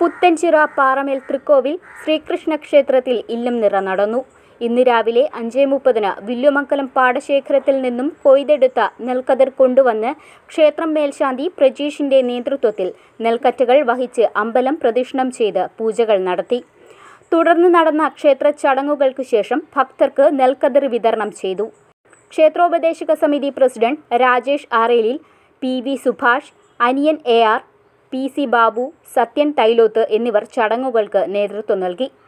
പുത്തൻചിറ പാറമേൽ തൃക്കോവിൽ ശ്രീകൃഷ്ണ ക്ഷേത്രത്തിൽ ഇല്ലം നിറ നടന്നു ഇന്ന് രാവിലെ അഞ്ചേ മുപ്പതിന് വില്ലുമംഗലം പാടശേഖരത്തിൽ നിന്നും കൊയ്തെടുത്ത നെൽക്കതിർ കൊണ്ടുവന്ന് ക്ഷേത്രം മേൽശാന്തി പ്രജീഷിന്റെ നേതൃത്വത്തിൽ നെൽക്കറ്റുകൾ വഹിച്ച് അമ്പലം പ്രദക്ഷിണം ചെയ്ത് പൂജകൾ നടത്തി തുടർന്ന് നടന്ന ക്ഷേത്ര ചടങ്ങുകൾക്ക് ശേഷം ഭക്തർക്ക് നെൽക്കതിർ വിതരണം ചെയ്തു ക്ഷേത്രോപദേശക സമിതി പ്രസിഡന്റ് രാജേഷ് ആറേലിൽ P V Subhash Aniyan A R P C Babu Sathyan Thailoth എന്നിവർ ചടങ്ങുകൾക്ക് നേതൃത്വം നൽകി